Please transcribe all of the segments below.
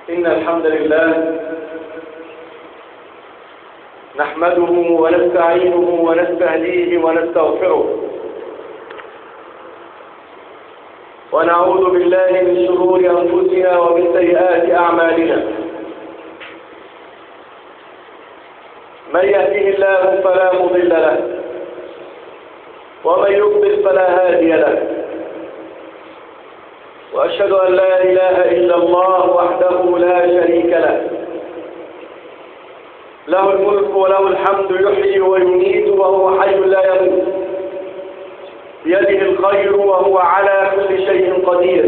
إن الحمد لله نحمده ونستعينه ونستهديه ونستغفره ونعوذ بالله من شرور أنفسنا ومن سيئات أعمالنا من يهده الله فلا مضل له ومن يضلل فلا هادي له وأشهد أن لا إله إلا الله وحده لا شريك له له الملك وله الحمد يحيي ويميت وهو حي لا يموت بيده الخير وهو على كل شيء قدير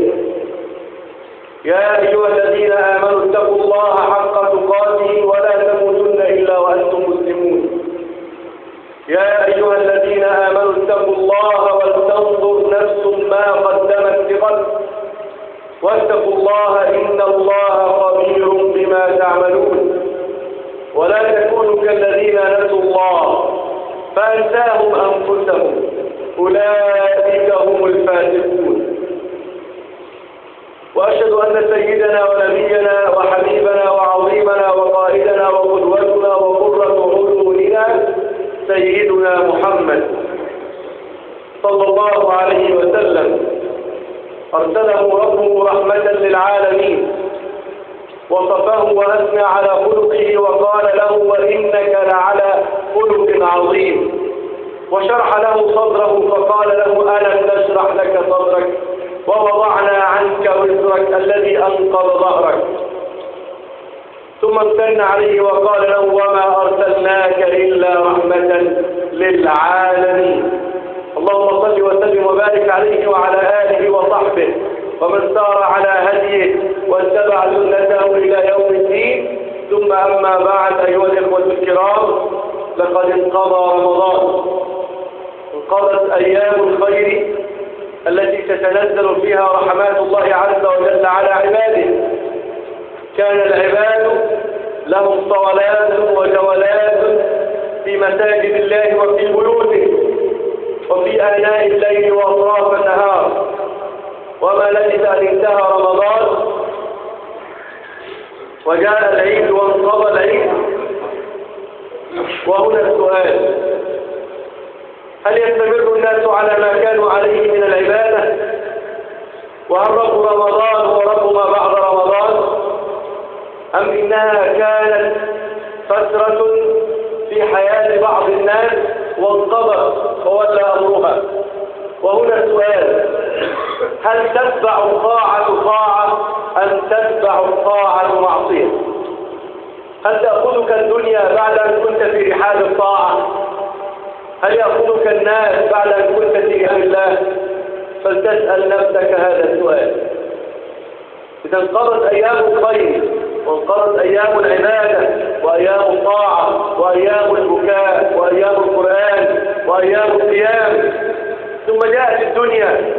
يا أيها الذين آمنوا اتقوا الله حق تقاته ولا تموتن إلا وأنتم مسلمون يا أيها الذين آمنوا اتقوا الله ولتنظر نفس ما قدمت لغد واتقوا الله إن الله خبير بما تعملون ولا تكونوا كالذين نسوا الله فأنساهم أنفسهم أولئك هم الفاسقون وأشهد أن سيدنا ونبينا وحبيبنا وعظيمنا وقائدنا وقدوتنا وقرة عيوننا سيدنا محمد صلى الله عليه وسلم أرسله ربه رحمة للعالمين وصفه وأثنى على خلقه وقال له وإنك لعلى خلق عظيم وشرح له صدره فقال له ألم نشرح لك صدرك ووضعنا عنك وزرك الذي أنقض ظهرك ثم امتن عليه وقال له وما أرسلناك إلا رحمة للعالمين اللهم صل وسلم وبارك عليه وعلى آله وصحبه ومن سار على هديه واتبع سنته إلى يوم الدين ثم أما بعد أيها الإخوة الكرام لقد انقضى رمضان انقضت أيام الخير التي تتنزل فيها رحمات الله عز وجل على عباده كان العباد لهم صولات وجولات في مساجد الله وفي بيوته وفي آناء الليل وأطراف النهار وما لبث أن انتهى رمضان وجاء العيد وانقضى العيد وهنا السؤال هل يستمر الناس على ما كانوا عليه من العبادة وهل رب رمضان هو رب ما بعد رمضان أم إنها كانت فترة في حياة بعض الناس وانقضت وولى أمرها وهنا السؤال هل تتبع الطاعة طاعة أم تتبع الطاعة معصية هل تأخذك الدنيا بعد أن كنت في رحاب الطاعة هل يأخذك الناس بعد أن كنت في رحاب الله فلتسأل نفسك هذا السؤال إذا انقضت أيام الخير وانقضت أيام العبادة وأيام الطاعة وأيام البكاء وأيام القرآن وأيام القيام ثم جاءت الدنيا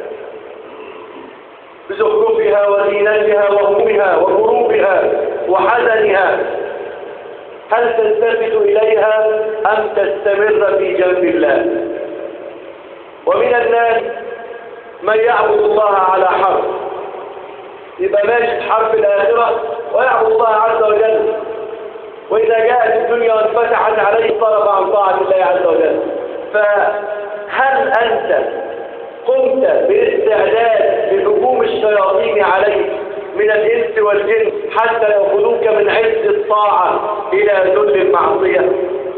بزخرفها وزينتها وهمها وغروبها وحزنها هل تلتفت إليها أم تستمر في جنب الله ومن الناس من يعبد الله على حرف يبقى ماشي في حرف الآخرة ويعبد الله عز وجل وإذا جاءت الدنيا وانفتحت عليه طلب عن طاعة الله عز وجل فهل أنت قمت باستعداد لهجوم الشياطين عليك من الإنس والجن حتى يأخذوك من عز الطاعة إلى ذل المعصية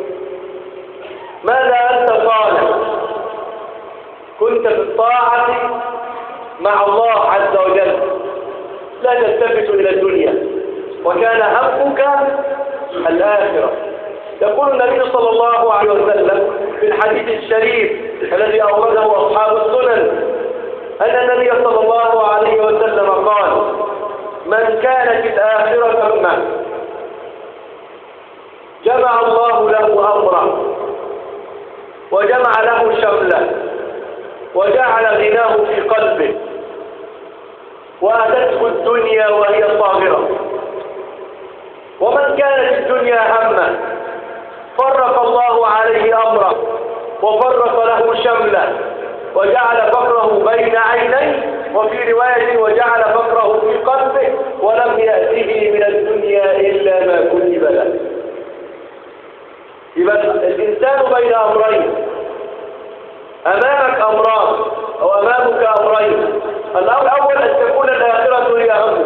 ماذا أنت صالح كنت في الطاعة مع الله عز وجل لا تلتفت إلى الدنيا وكان همك الآخرة يقول النبي صلى الله عليه وسلم في الحديث الشريف الذي أورده أصحاب السنن أن النبي صلى الله عليه وسلم قال من كانت الآخرة همه جمع الله له أمره وجمع له شمله وجعل غناه في قلبه وأتته الدنيا وهي صاغرة ومن كانت الدنيا همه فرق الله عليه أمره وفرق له شمله وجعل فقره بين عينيه وفي رواية وجعل فقره في قلبه ولم يأته من الدنيا إلا ما كتب له يبقى الإنسان بين أمرين أمامك أمران أو أمامك أمرين الأمر الأول أن تكون الآخرة هي همه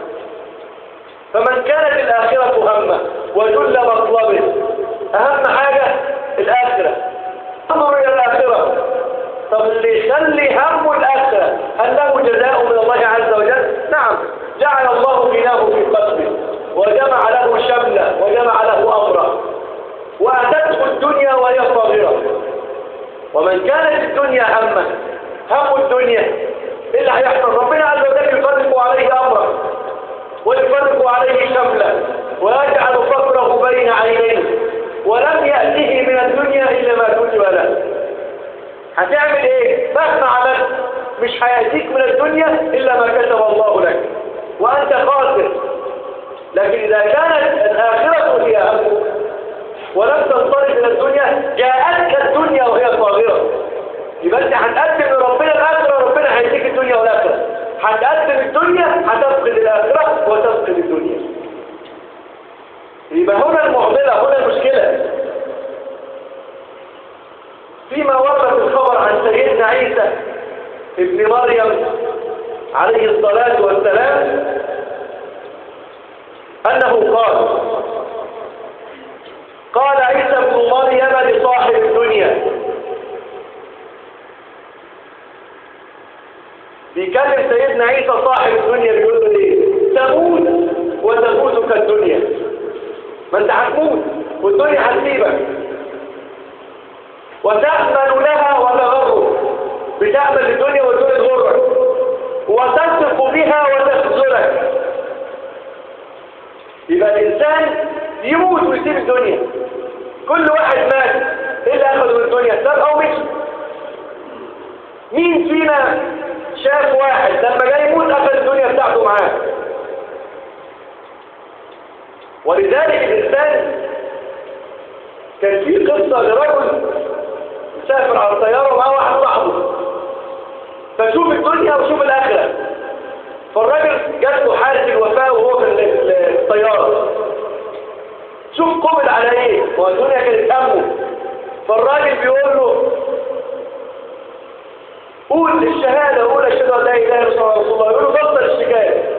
فمن كانت الآخرة همه وجل مطلبه أهم حاجة الآخرة أمر إلى الآخرة طب اللي يخلي همه الآخرة هل له جزاء من الله عز وجل؟ نعم جعل الله غناه في قلبه وجمع له شمله وجمع له أمره وأتته الدنيا وهي صاغرة ومن كانت الدنيا همه هم الدنيا ايه اللي هيحصل ربنا عز وجل يفرق عليه امره ويفرق عليه شمله ويجعل فقره بين عينيه ولم يأته من الدنيا إلا ما كتب له هتعمل ايه مهما عملت مش هيأتيك من الدنيا إلا ما كتب الله لك وأنت خاسر لكن إذا كانت الآخرة هي همك ولم تنصرف إلى الدنيا جاءتك الدنيا وهي صاغرة يبقى انت هتقدم لربنا الآخرة ربنا هيديك الدنيا والآخرة هتقدم الدنيا هتفقد الآخرة وتفقد الدنيا يبقى هنا المعضلة هنا المشكلة فيما ورد الخبر عن سيدنا عيسى ابن مريم عليه الصلاة والسلام أنه قال قال عيسى ابن مريم لصاحب الدنيا بيكلم سيدنا عيسى صاحب الدنيا بيقول له ايه تموت وتموتك الدنيا ما انت هتموت والدنيا هتسيبك وتأمل لها وتغرب بتأمل الدنيا والدنيا تغرك وتثق بها وتخذلك يبقى الإنسان يموت ويسيب الدنيا كل واحد مات ايه اللي أخذه من الدنيا ساب أو مشي مين فينا شاف واحد لما جاي يموت أخذ الدنيا بتاعته معاه ولذلك الإنسان كان في قصة لرجل مسافر على الطيارة ومعاه واحد صاحبه فشوف الدنيا وشوف الآخرة فالراجل جات له حالة الوفاة وهو في الطيارة شوف قبل على ايه والدنيا كانت همه فالراجل بيقول له قول الشهادة قول أشهد أن لا إله إلا الله يقول له بطل الشكاية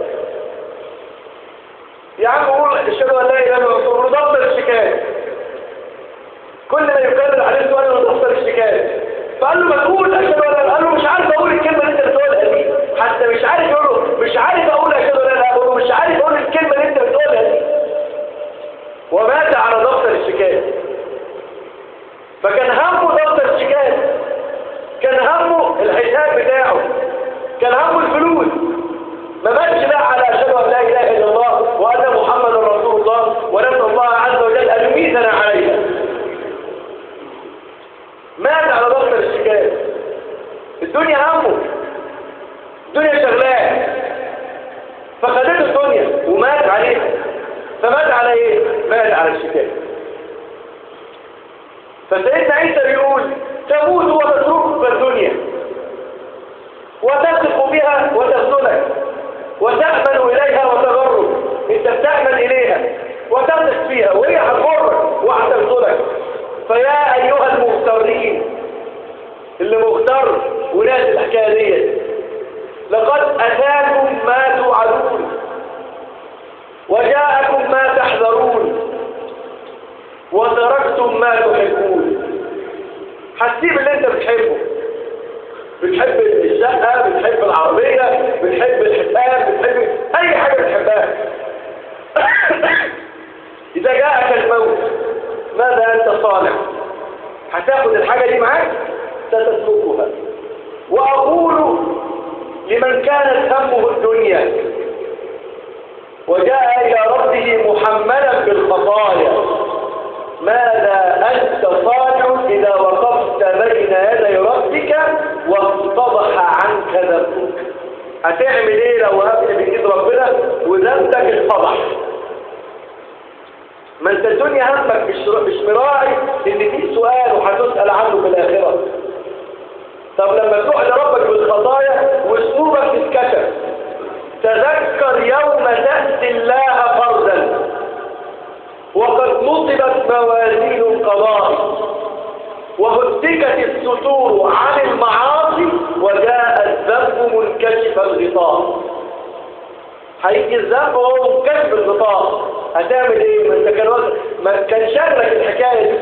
يا عم قول أشهد أن لا إله إلا الله يقول له بطل الشكاية كل ما يكرر عليه سؤال له بطل الشكاية فقال له ما تقول أشهد أن لا قال له مش عارف أقول الكلمة اللي أنت بتقولها دي حتى مش عارف يقول له مش عارف أقول أشهد أن لا إله إلا الله مش عارف أقول الكلمة اللي أنت بتقولها دي ومات على ضغط الشكاية فكان همه ضغط الشكاية كان همه الحساب بتاعه كان همه الفلوس ما ماتش بقى على أشهد أن لا إله إلا الله وأن محمد رسول الله ونسأل الله عز وجل أن يميتنا عليها مات على ضغط الشكاية الدنيا همه الدنيا شغلاه فخدته الدنيا ومات عليها فمات على ايه؟ مات على الشكاية فسيدنا عيسى بيقول تموت وتتركك الدنيا وتثق بها وتخذلك وتأمن إليها وتغرب انت بتأمن إليها وتثق فيها وهي هتغرك وهتخذلك فيا أيها المغترين اللي مغتر وناس الحكاية ديت لقد أتاكم ما توعدون وجاءكم ما تحذرون وتركتم ما تحبون هتسيب اللي انت بتحبه بتحب الشقة بتحب العربية بتحب الحساب بتحب اي حاجة بتحبها اذا جاءك الموت ماذا انت صالح هتاخد الحاجة دي معاك ستتركها واقول لمن كانت همه الدنيا وجاء إلى ربه محملا بالخطايا ماذا أنت صانع إذا وقفت بين يدي ربك واتضح عنك ذنبك هتعمل ايه لو وقفت بإيد ربنا وذنبك اتضح ما انت الدنيا همك مش مش مراعي ان في سؤال وهتسأل عنه في الآخرة طب لما تروح لربك بالخطايا واسلوبك تتكشف تذكر يوم تأتي الله فردا وقد نصبت موازين القضاء وهتكت الستور عن المعاصي وجاء الذنب منكشف الغطاء هيجي الذنب وهو منكشف الغطاء هتعمل ايه ما انت كان وقت ما كان شغلك الحكايه دي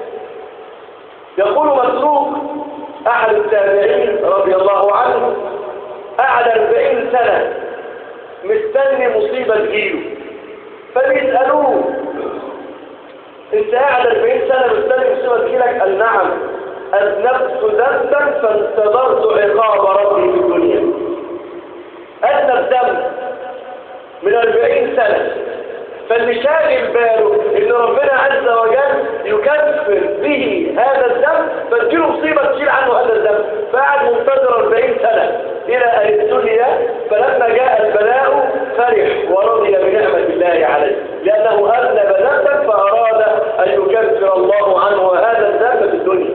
يقول مسروق احد التابعين رضي الله عنه قعد 40 سنه مستني مصيبه تجيله فبيسالوه انت قاعد 40 سنة مستني مصيبة تجيلك قال نعم أذنبت ذنبا فانتظرت عقاب ربي في الدنيا أذنب ذنب من 40 سنة فاللي شاغل باله ان ربنا عز وجل يكفر به هذا الذنب فتجيله مصيبة تشيل عنه هذا الذنب فقعد منتظر 40 سنة إلى أن ابتلي فلما جاء البلاء فرح ورضي بنعمة الله عليه لأنه أذنب ذنبا فأراد أن يكفر الله عنه هذا الذنب في الدنيا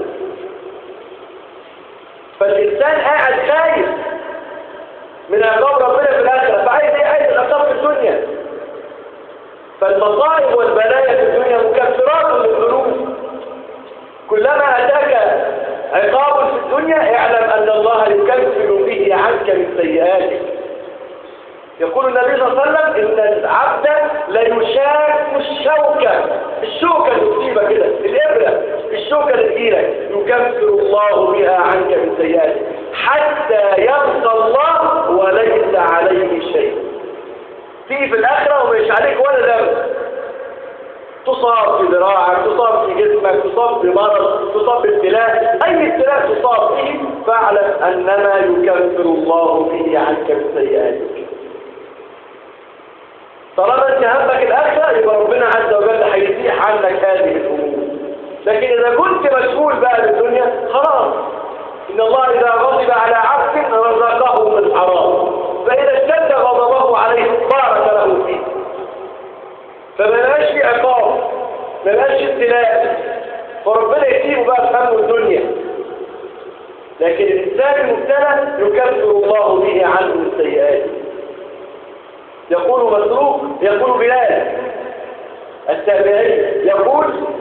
فالإنسان قاعد خايف من عقاب ربنا في الآخرة فعايز إيه عايز العقاب في الدنيا فالمصائب والبلايا في الدنيا مكفرات للذنوب كلما أتاك عقاب في الدنيا اعلم أن الله يكفر به عنك من سيئاتك يقول النبي صلى الله عليه وسلم إن العبد ليشاك الشوكة الشوكة اللي تصيبها كده الإبرة الشوكة اللي تجيلك يكفر الله بها عنك من سيئاتك حتى يلقى الله وليس عليه شيء تيجي في الآخرة ومش عليك ولا ذنب تصاب في ذراعك تصاب في جسمك تصاب بمرض تصاب بابتلاء أي ابتلاء تصاب به فاعلم أنما يكفر الله به عنك من سيئاتك طالما انت همك الآخرة يبقى ربنا عز وجل هيزيح عنك هذه الأمور لكن إذا كنت مشغول بقى بالدنيا خلاص إن الله إذا غضب على عبد رزقه من الحرام فإذا اشتد غضبه عليه بارك له فيه فما بقاش في عقاب ما بقاش ابتلاء فربنا يسيبه بقى في هم الدنيا لكن الإنسان المبتلى يكفر الله به عنه من سيئاته يقول مسروق يقول بلال التابعي يقول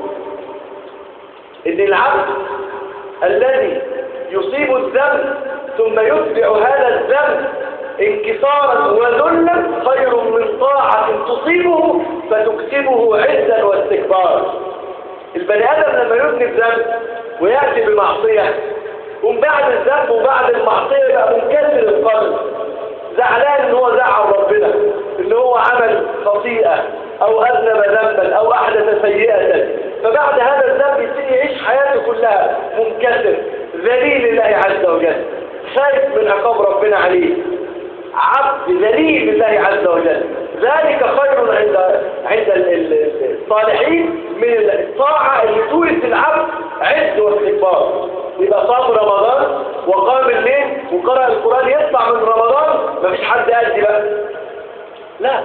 ان العبد الذي يصيب الذنب ثم يتبع هذا الذنب انكسارا وذلا خير من طاعة تصيبه فتكسبه عزا واستكبارا البني ادم لما يذنب ذنب ويأتي بمعصية ومن بعد الذنب وبعد المعصية يبقى منكسر القلب زعلان ان هو زعل ربنا ان هو عمل خطيئة او اذنب ذنبا او احدث سيئة فبعد هذا الذنب يبتدي يعيش حياته كلها منكسر ذليل لله عز وجل خايف من عقاب ربنا عليه عبد ذليل لله عز وجل ذلك خير عند عند الصالحين من الطاعة اللي تورث العبد عز واستكبار يبقى صام رمضان وقام الليل وقرأ القرآن يطلع من رمضان مفيش حد قد بقى لا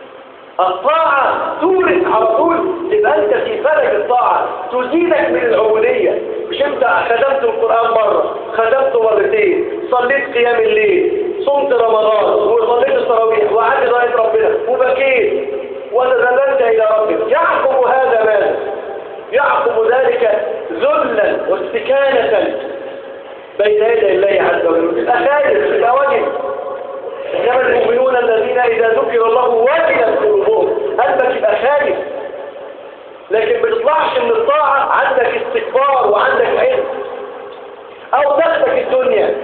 الطاعة تورث على طول تبقى انت في فلك الطاعة تزيدك من العبودية مش انت خدمت القرآن مرة خدمته مرتين صليت قيام الليل صمت رمضان وصليت التراويح وقعدت دعاء ربنا وبكيت وتذللت الى ربك يعقب هذا ماذا يعقب ذلك ذلا واستكانة بين يدي الله عز وجل يبقى خايف يبقى واجب انما المؤمنون الذين اذا ذكر الله وجلت قلوبهم قلبك يبقى خايف لكن ما تطلعش من الطاعة عندك استكبار وعندك علم او تاخدك الدنيا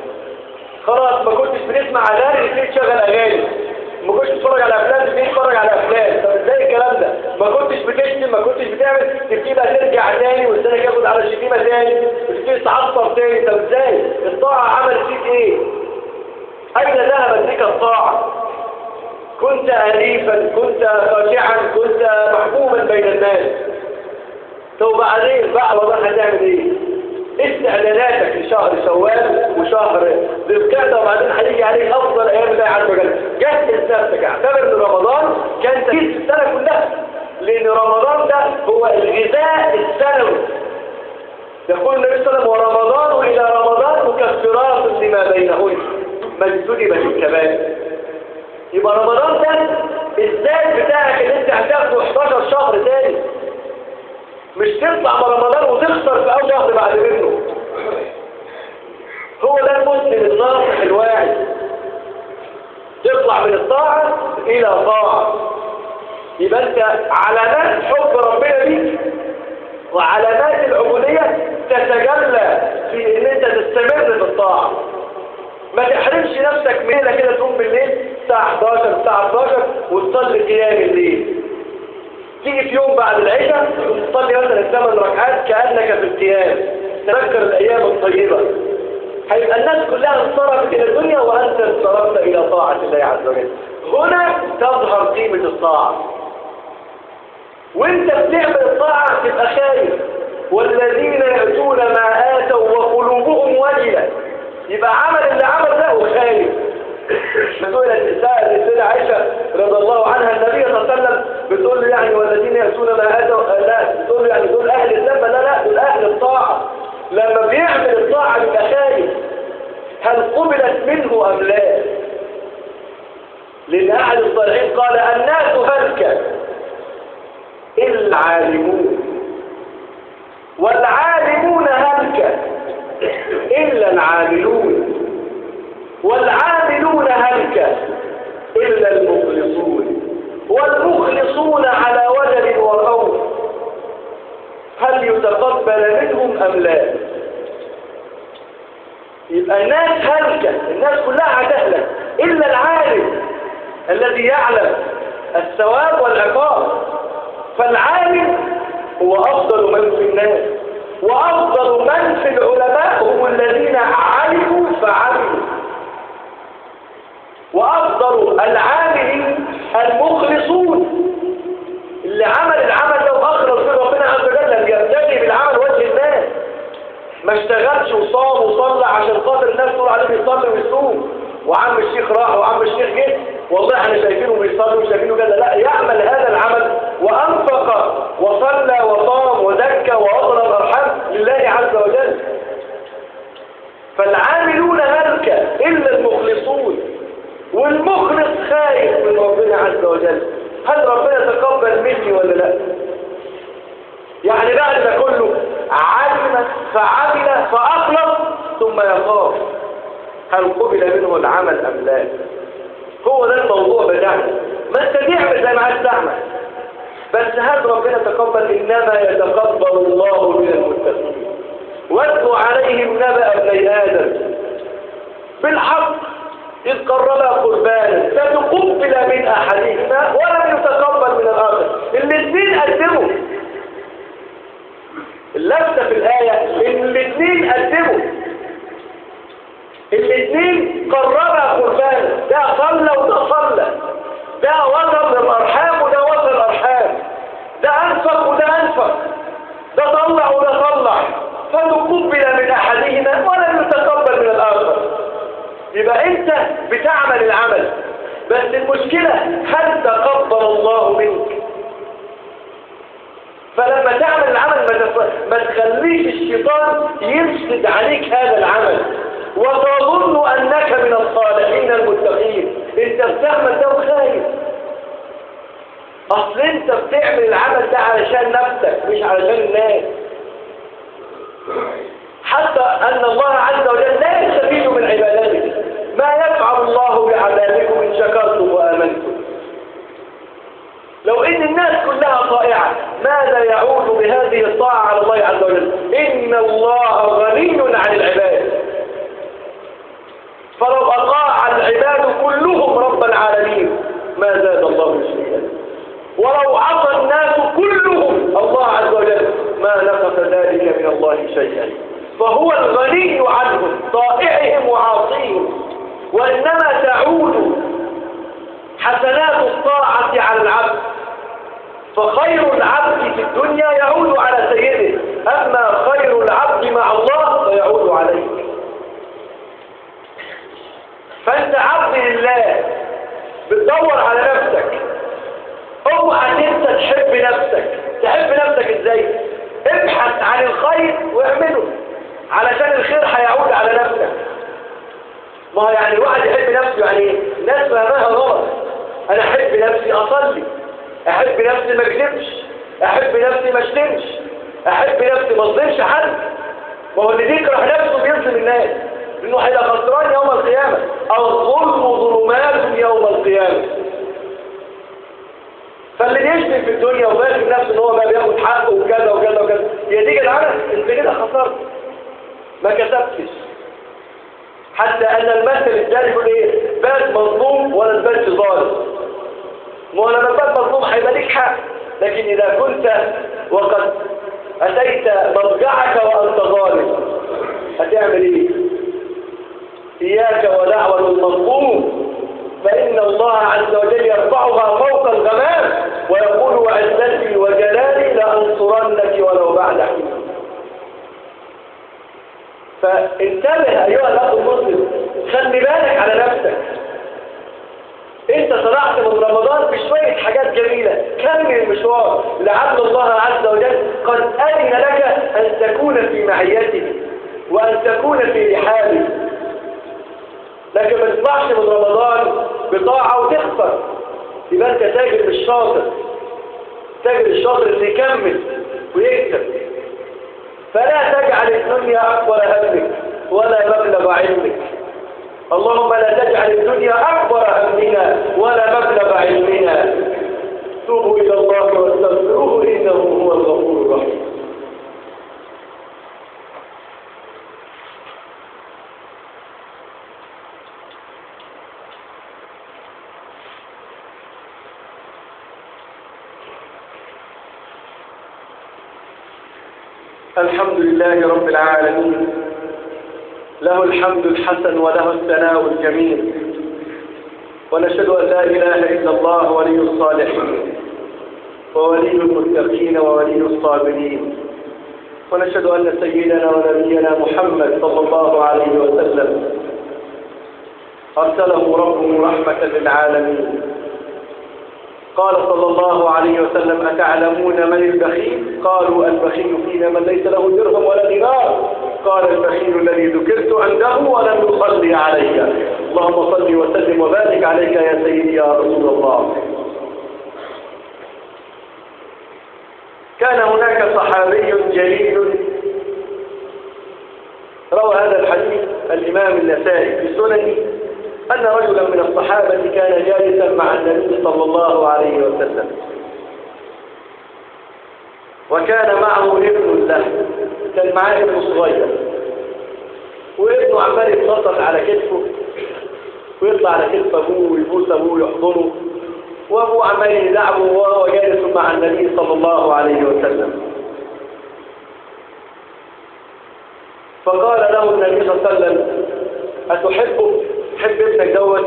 خلاص ما كنتش بتسمع اغاني تبتدي تشغل اغاني ما كنتش بتتفرج على افلام تبتدي تتفرج على افلام طب ازاي الكلام ده ما كنتش بتشتم ما كنتش بتعمل تبتدي بقى ترجع تاني والسنه ياخد على الشتيمه تاني وتبتدي تعصب تاني طب ازاي الطاعه عملت فيك ايه اين ذهبت بك الطاعه كنت أليفا كنت خاشعا كنت محبوبا بين الناس طب بعدين بقى والله هتعمل ايه استعداداتك لشهر شوال وشهر ذي القعده وبعدين هيجي عليك افضل ايام الله عز وجل جهز نفسك اعتبر ان رمضان كان تجهيز السنه كلها لان رمضان ده هو الغذاء السنوي يقول النبي صلى الله عليه وسلم ورمضان إلى رمضان مكفرات لما بينهن ما اجتنبت الكبائر يبقى رمضان ده الذات بتاعك اللي انت هتاخده 11 شهر تاني مش تطلع من رمضان وتخسر في اول شهر بعد منه هو ده المسلم الناصح الواعي تطلع من الطاعة الى طاعة يبقى انت علامات حب ربنا ليك وعلامات العبودية تتجلى في ان انت تستمر في الطاعة ما تحرمش نفسك ميلة كده تقوم بالليل الساعة 11 الساعة 11 وتصلي قيام الليل تيجي في يوم بعد العشاء وتصلي مثلا الثمان ركعات كأنك في القيام تذكر الأيام الطيبة هيبقى الناس كلها انصرفت إلى الدنيا وأنت انصرفت إلى طاعة الله عز وجل هنا تظهر قيمة الطاعة وانت بتعمل الطاعة تبقى خايف والذين يأتون ما آتوا وقلوبهم وجلة يبقى عمل اللي عمل ده وخايف بتقول النساء السيدة عائشة رضي الله عنها النبي صلى الله عليه وسلم بتقول له يعني والذين يأتون ما آتوا لا بتقول له يعني دول أهل الذنب لا لا دول أهل الطاعة لما بيعمل الطاعة بيبقى خايف هل قبلت منه أم لا لأن أحد الصالحين قال الناس هلكة إلا العالمون والعالمون هلكة إلا العاملون والعاملون هلكة إلا المخلصون والمخلصون على وجل وخوف هل يتقبل منهم أم لا يبقى الناس هلكة الناس كلها هتهلك إلا العالم الذي يعلم الثواب والعقاب فالعالم هو أفضل من في الناس وأفضل من في العلماء هم الذين علموا فعملوا وأفضل العاملين المخلصون اللي عمل العمل ده وأخلص من ربنا عز وجل لم يبتغي بالعمل وجه الناس ما اشتغلش وصام وصلى عشان خاطر الناس تقول عليه بيصلي ويصوم وعم الشيخ راح وعم الشيخ جه والله احنا شايفينه بيصلي وشايفينه كده لا يعمل هذا العمل وانفق وصلى وصام وزكى وأضرب الارحام لله عز وجل فالعاملون هلكة إلا المخلصون والمخلص خايف من ربنا عز وجل هل ربنا تقبل مني ولا لا يعني بعد ما كله علم فعمل فأخلص ثم يخاف هل قبل منه العمل أم لا هو ده الموضوع بتاعنا ما انت تعمل زي ما عايز تعمل بس هل ربنا تقبل إنما يتقبل الله من المتقين واتلو عليهم نبأ ابني آدم بالحق إذ قربا قربانا فتقبل من أحدهما ولم يتقبل من الآخر الاثنين قدموا اللفتة في الآية إن الاثنين قدموا الاثنين قربا قربانا ده صلى وده صلى ده وصل للأرحام وده وصل الأرحام ده أنفق وده أنفق ده طلع وده طلع فتقبل من أحدهما ولم يتقبل من الآخر يبقى أنت بتعمل العمل بس المشكلة هل تقبل الله منك فلما تعمل العمل ما تف- ما تخليش الشيطان يفسد عليك هذا العمل وتظن أنك من الصالحين المتقين انت بتعمل ده وخايف اصل انت بتعمل العمل ده علشان نفسك مش علشان الناس حتى ان الله عز وجل لا يستفيد من عبادته ما يفعل الله بعذابكم ان شكرتم وامنتم لو ان الناس كلها طائعة ماذا يعود بهذه الطاعة على الله عز وجل ان الله غني عن العباد فلو اطاع العباد كلهم رب العالمين ما زاد الله شيئا ولو عصى الناس كلهم الله عز وجل ما نقص ذلك من الله شيئا فهو الغني عنهم طائعهم وعاصيهم وإنما تعود حسنات الطاعة على العبد فخير العبد في الدنيا يعود على سيده أما خير العبد مع الله فيعود عليه فأنت عبد لله بتدور على نفسك اوعى تنسى تحب نفسك تحب نفسك ازاي ابحث عن الخير واعمله علشان الخير هيعود على نفسك ما هو يعني الواحد يحب نفسه يعني ايه؟ الناس فهمها غلط انا احب نفسي اصلي احب نفسي ما اكذبش احب نفسي ما اشتمش احب نفسي ما اظلمش حد ما هو اللي بيكره نفسه بيظلم الناس لانه هيبقى خسران يوم القيامه الظلم ظلمات يوم القيامه فاللي بيشتم في الدنيا وفاكر نفسه ان هو ما بياخد حقه وكذا وكذا وكذا هي دي جدعانه انت كده خسرت ما كسبتش حتى ان المثل الثاني يقول ايه بات مظلوم ولا تباتش ظالم ما هو لما تبات مظلوم هيبقى ليك حق لكن اذا كنت وقد اتيت مضجعك وانت ظالم هتعمل ايه اياك ودعوه المظلوم فان الله عز وجل يرفعها فوق الغمام ويقول وعزتي وجلالي لانصرنك ولو بعد حين فانتبه ايها الاخ المسلم خلي بالك على نفسك انت طلعت من رمضان بشوية حاجات جميلة كمل المشوار لعل الله عز وجل قد أذن لك أن تكون في معيته وأن تكون في رحاله لكن ما تطلعش من رمضان بطاعة وتخسر يبقى انت تاجر مش شاطر تاجر الشاطر اللي يكمل ويكسب فلا تجعل الدنيا أكبر همك ولا مبلغ علمك اللهم لا تجعل الدنيا أكبر همنا ولا مبلغ علمنا توبوا إلى الله واستغفروه إنه هو الغفور الرحيم الحمد لله رب العالمين له الحمد الحسن وله الثناء الجميل ونشهد أن لا إله إلا الله ولي الصالحين وولي المتقين وولي الصابرين ونشهد أن سيدنا ونبينا محمد صلى الله عليه وسلم أرسله ربه رحمة للعالمين قال صلى الله عليه وسلم أتعلمون من البخيل قالوا البخيل فينا من ليس له درهم ولا دينار قال البخيل الذي ذكرت عنده ولم يصلي علي اللهم صل وسلم وبارك عليك يا سيدي يا رسول الله كان هناك صحابي جليل روى هذا الحديث الإمام النسائي في سننه أن رجلا من الصحابة كان جالسا مع النبي صلى الله عليه وسلم وكان معه ابن له كان معاه ابن صغير وابنه عمال يتنطط على كتفه ويطلع على كتف ابوه ويبوس ابوه ويحضنه وابوه عمال يدعمه وهو جالس مع النبي صلى الله عليه وسلم فقال له النبي صلى الله عليه وسلم أتحبه تحب ابنك دوت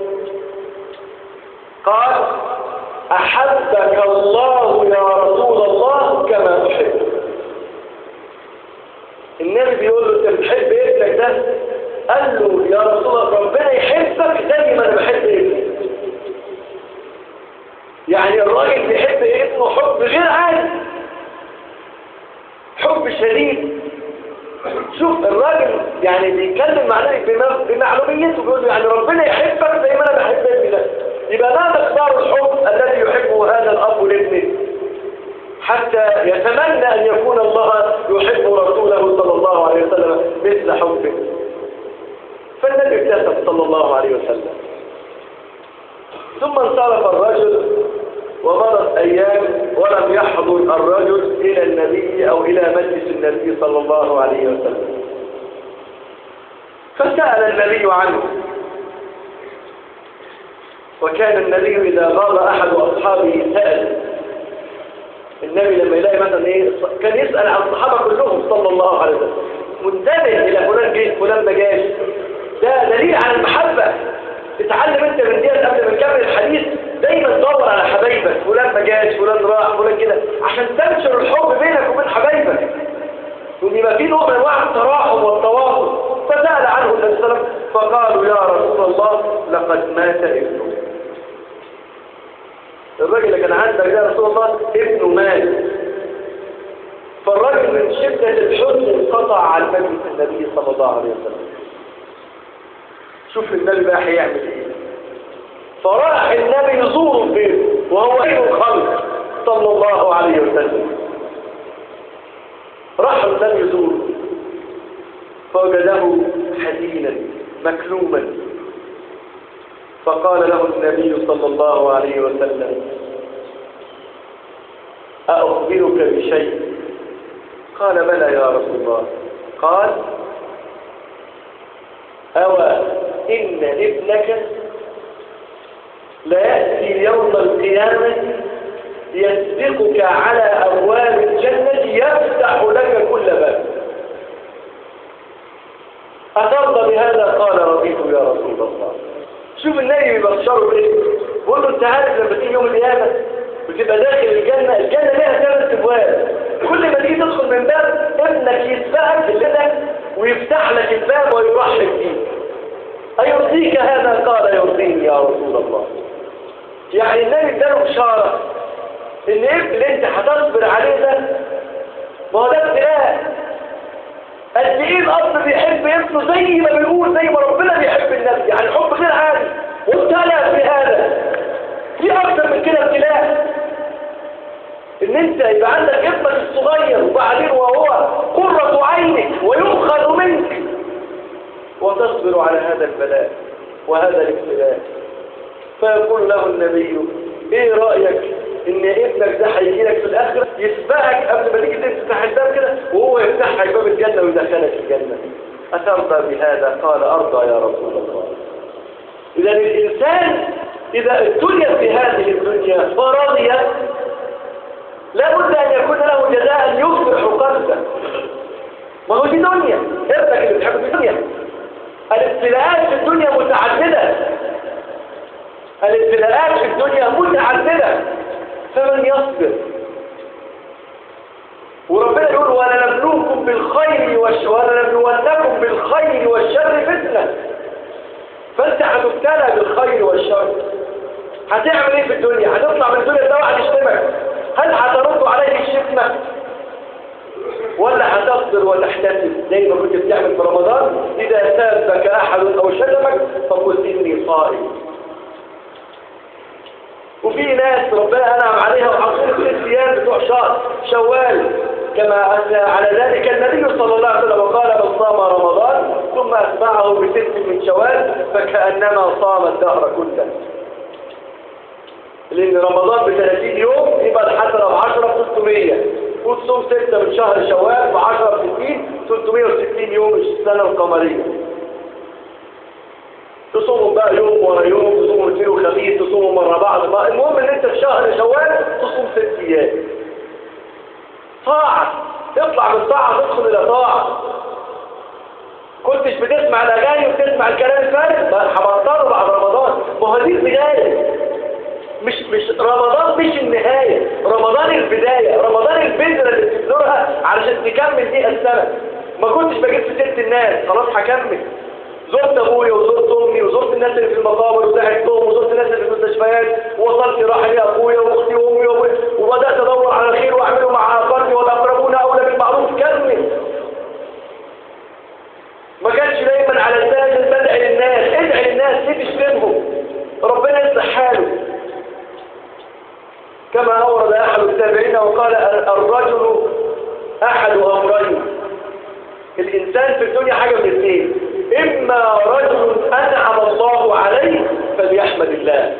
قال أحبك الله يا رسول الله كما تحب النبي بيقول له انت بتحب ابنك ده قال له يا رسول الله ربنا يحبك زي ما انا بحب ابني يعني الراجل بيحب ابنه حب غير عادي حب شديد شوف الراجل يعني بيتكلم مع بمعلوميته بيقول له يعني ربنا يحبك زي ما انا بحب ابني ده يبقى لا مقدار الحب الذي يحبه هذا الاب لابنه حتى يتمنى ان يكون الله يحب رسوله صلى الله عليه وسلم مثل حبه فالنبي ابتسم صلى الله عليه وسلم ثم انصرف الرجل ومضت أيام ولم يحضر الرجل إلى النبي أو إلى مجلس النبي صلى الله عليه وسلم فسأل النبي عنه وكان النبي إذا غاب أحد أصحابه سأل النبي لما يلاقي مثلا إيه كان يسأل عن الصحابة كلهم صلى الله عليه وسلم منتبه إلى فلان جه فلان ما جاش ده دليل على المحبة اتعلم انت من ديت قبل ما نكمل الحديث دايما دور على حبايبك فلان ما جاش فلان راح فلان كده عشان تنشر الحب بينك وبين حبايبك ويبقى في نوع من انواع التراحم والتواصل فسأل عنه النبي صلى الله عليه وسلم فقالوا يا رسول الله لقد مات ابنه الراجل اللي كان عندك ده يا رسول الله ابنه مات فالرجل من شدة الحزن انقطع عن مجلس النبي صلى الله عليه وسلم شوف النبي بقى هيعمل ايه فراح النبي يزور البيت وهو خير الخلق صلى الله عليه وسلم راح النبي يزوره فوجده حزينا مكلوما فقال له النبي صلى الله عليه وسلم أخبرك بشيء قال بلى يا رسول الله قال أوى إن ابنك ليأتي يوم القيامة يسبقك على أبواب الجنة يفتح لك كل باب أترضى بهذا قال رضيت يا رسول الله شوف النبي بيبشره بايه بيقول له انت عارف لما تيجي يوم القيامه بتبقى داخل الجنه الجنه ليها ثلاث ابواب كل ما تيجي تدخل من باب ابنك يسبقك الليله ويفتح لك الباب ويرحب بيك أيرضيك هذا قال يرضيني يا رسول الله يعني النبي اداله بشاره ان ابن اللي انت هتصبر عليه ده ما هو ده ابتلاء قد ايه الاب بيحب ابنه زي ما بيقول زي ما ربنا بيحب النبي يعني حب غير عادي وابتلى في هذا في اكتر من كده ابتلاء ان انت يبقى عندك ابنك الصغير وبعدين وهو قرة عينك ويؤخذ منك وتصبر على هذا البلاء وهذا الابتلاء فيقول له النبي ايه رأيك ان ابنك ده هيجي لك في الاخره يسبقك قبل ما تيجي تفتح الباب كده وهو يفتح لك باب الجنه ويدخلك الجنه اترضى بهذا قال ارضى يا رسول الله اذا الانسان اذا ابتلي في هذه الدنيا فرضي لابد ان يكون له جزاء يفرح قلبه ما هو دي دنيا ابنك اللي بتحب في الدنيا الابتلاءات في الدنيا متعدده الابتلاءات في الدنيا متعددة فمن يصبر وربنا يقول ولنبلوكم بالخير والش... ولنبلونكم بالخير والشر فتنة فانت هتبتلى بالخير والشر هتعمل ايه في الدنيا هتطلع من الدنيا ده واحد يشتمك هل هترد عليه الشتمة ولا هتصبر وتحتسب زي ما كنت بتعمل في رمضان اذا سابك احد او شتمك فقل اني صائم وفي ناس ربنا أنعم عليها وحصلت الصيام بتوع شهر شوال كما أثنى على ذلك النبي صلى الله عليه وسلم وقال من صام رمضان ثم أتبعه بست من شوال فكأنما صام الدهر كله لأن رمضان ب 30 يوم يبقى الحسنة ب 10 ب 600 وتصوم 6 من شهر شوال ب 10 ب 60 360 يوم السنة القمرية تصوموا بقى يوم ورا يوم تصوموا الاثنين وخميس تصوموا مرة بعض ما المهم ان انت في شهر شوال تصوم ست ايام طاعة تطلع من طاعة تدخل الى طاعة كنتش بتسمع الاغاني وتسمع الكلام الفارغ هبطله بعد رمضان ما هو دي البداية مش مش رمضان مش النهاية رمضان البداية رمضان البذرة اللي بتبذرها علشان تكمل دي السنة ما كنتش بجيب في ست الناس خلاص هكمل زرت ابويا وزرت امي وزرت الناس اللي في المقابر وساعدتهم وزرت الناس اللي في المستشفيات ووصلت راح لي ابويا واختي وامي وابويا وبدات ادور على الخير واعمله مع اقاربي والاقربون اولى بالمعروف كمل ما كانش دايما على لسان بدعي للناس ادعي للناس ليه تشتمهم ربنا يصلح حاله كما اورد احد التابعين وقال الرجل احد امرين الانسان في الدنيا حاجه من اثنين إما رجل أنعم الله عليه فليحمد الله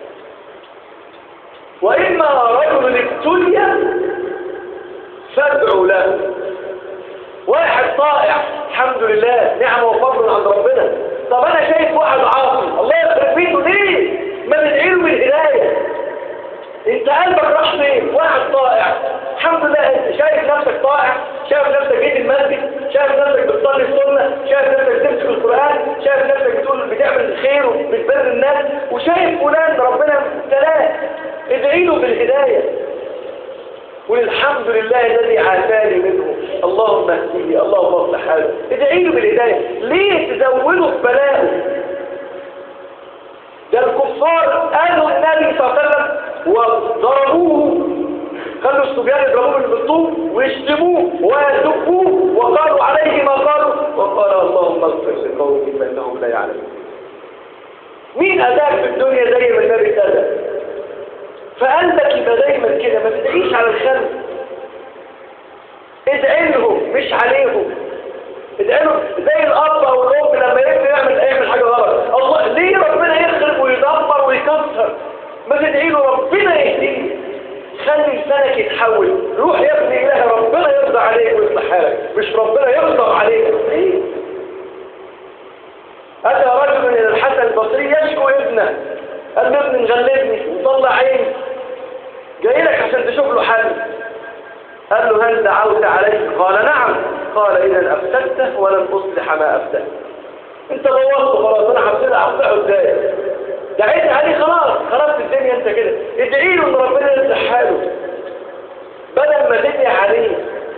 وإما رجل ابتلي فادعوا له واحد طائع الحمد لله نعمة وفضل عند ربنا طب أنا شايف واحد عاصي الله يخرب بيته ليه ما تدعيله بالهداية انت قلبك راح فين واحد طائع الحمد لله انت شايف نفسك طائع شايف نفسك جيت المسجد شايف نفسك بتصلي السنه شايف نفسك بتمسك القران شايف نفسك بتقول بتعمل الخير وبتبر الناس وشايف فلان ربنا ابتلاه ادعي له بالهدايه والحمد لله الذي عافاني منه اللهم اهديه اللهم اصلح حاله ادعي له بالهدايه ليه تزوده في بلاءه ده الكفار قالوا النبي صلى الله عليه وسلم وضربوه خلوا الصبيان يضربوه بالطوب ويشتموه ويسبوه وقالوا عليه ما قالوا وقال اللهم اغفر لقومي فانهم لا يعلمون مين اداك في الدنيا زي ما النبي ادى فقلبك يبقى دايما كده ما تدعيش على الخلق ادعي لهم مش عليهم ادعي لهم زي الاب او الام لما يبني يعمل يعمل حاجه غلط الله ليه ربنا يخرب ويدمر ويكسر ما تدعي له ربنا يهديه خلي لسانك يتحول روح يا ابني اله ربنا يرضى عليك ويصلح حالك مش ربنا يغضب عليك ايه اتى رجل من الحسن البصري يشكو ابنه قال له ابني مغلبني وطلع عيني جاي لك عشان تشوف له حل قال له هل دعوت عليه قال نعم قال اذا افسدته ولن اصلح ما افسدت انت بوظته خلاص انا هبتدي اصلحه ازاي دعيت عليه خلاص خلاص الدنيا انت كده ادعي له ان ربنا يصلح حاله بدل ما تدعي عليه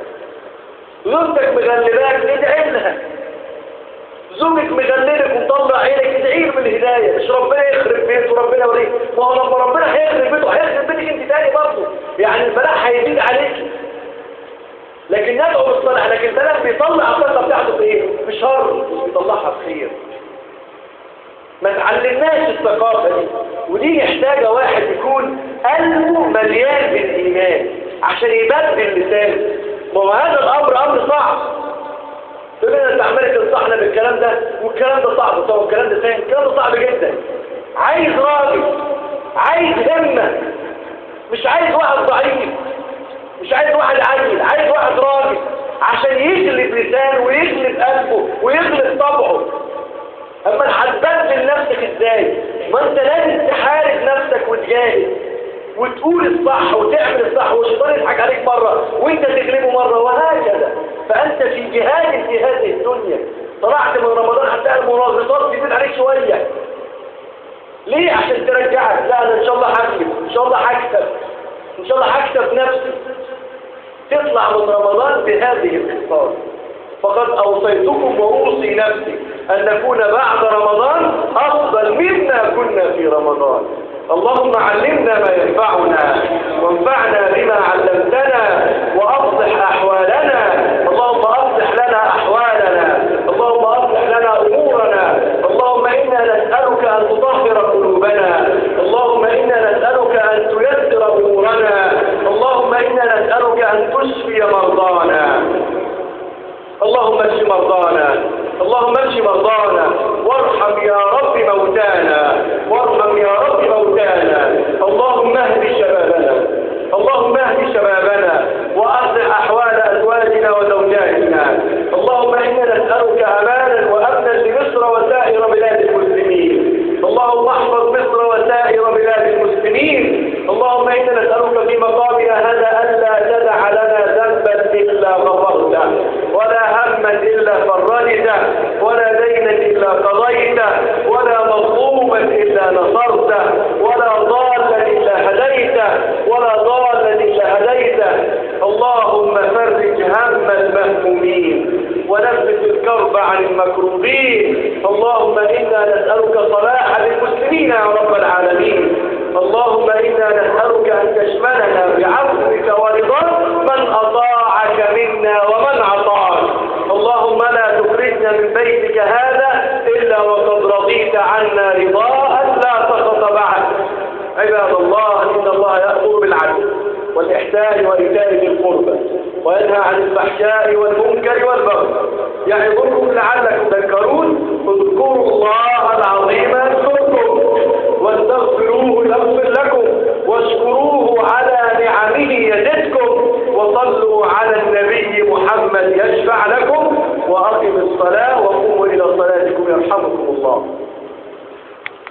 زوجتك مغلباك ادعي لها زوجك مغلبك ومطلع عينك ادعي له بالهدايه مش ربنا يخرب بيته وربنا يوريك ما هو لما ربنا هيخرب بيته هيخرب بيتك انت تاني برضه يعني البلاء هيزيد عليك لكن ندعو بالصالح لكن البلاء بيطلع الطاقه بتاعته في ايه؟ في شر مش بيطلعها في خير ما تعلمناش الثقافة دي ودي محتاجة واحد يكون قلبه مليان بالإيمان عشان يبدل لسانه ما هو هذا الأمر أمر صعب تقول لنا انت عمال تنصحنا بالكلام ده والكلام ده صعب طب الكلام ده سهل الكلام ده صعب جدا عايز راجل عايز همة مش عايز واحد ضعيف مش عايز واحد عيل عايز واحد راجل عشان يغلب لسانه ويغلب قلبه ويغلب طبعه اما هتبدل نفسك ازاي ما انت لازم تحارب نفسك وتجاهد وتقول الصح وتعمل الصح والشيطان يضحك عليك مرة وانت تغلبه مرة وهكذا فانت في جهاد في هذه الدنيا طلعت من رمضان هتلاقي المناغصات تزيد عليك شوية ليه عشان ترجعك لا انا ان شاء الله هكسب ان شاء الله هكسب ان شاء الله هكسب نفسي تطلع من رمضان بهذه الخصال فقد أوصيتكم وأوصي نفسي أن نكون بعد رمضان أفضل مما كنا في رمضان اللهم علمنا ما ينفعنا وانفعنا بما علمتنا وأصلح أحوالنا اللهم أصلح لنا أحوالنا اللهم أصلح لنا أمورنا اللهم إنا نسألك أن تطهر قلوبنا اللهم إنا نسألك أن تيسر أمورنا اللهم إنا نسألك أن تشفي مرضانا اللهم اشف مرضانا اللهم اشف مرضانا وارحم يا رب موتانا وارحم يا رب موتانا اللهم اهد شبابنا اللهم اهد شبابنا واصلح احوال ازواجنا وزوجاتنا اللهم انا نسالك امانا وامنا لمصر وسائر بلاد المسلمين اللهم احفظ مصر وسائر بلاد المسلمين اللهم انا نسالك في مقامنا هذا الا تدع لنا ذنبا الا غفرته ولا هما إلا فرجته ولا دينا إلا قضيته ولا مظلوما إلا نصرته ولا ضالا إلا هديته ولا ضالا إلا هديته اللهم فرج هم المهمومين ونفس الكرب عن المكروبين اللهم إنا نسألك صلاح للمسلمين يا رب العالمين اللهم إنا نسألك أن تشملنا بعفوك ورضاك من أطاعك منا ومن عطاك اللهم لا تخرجنا من بيتك هذا إلا وقد رضيت عنا رضاء لا سخط بعد عباد الله إن الله يأمر بالعدل والإحسان وإيتاء ذي القربى وينهى عن الفحشاء والمنكر والبغي يعظكم لعلكم تذكرون اذكروا الله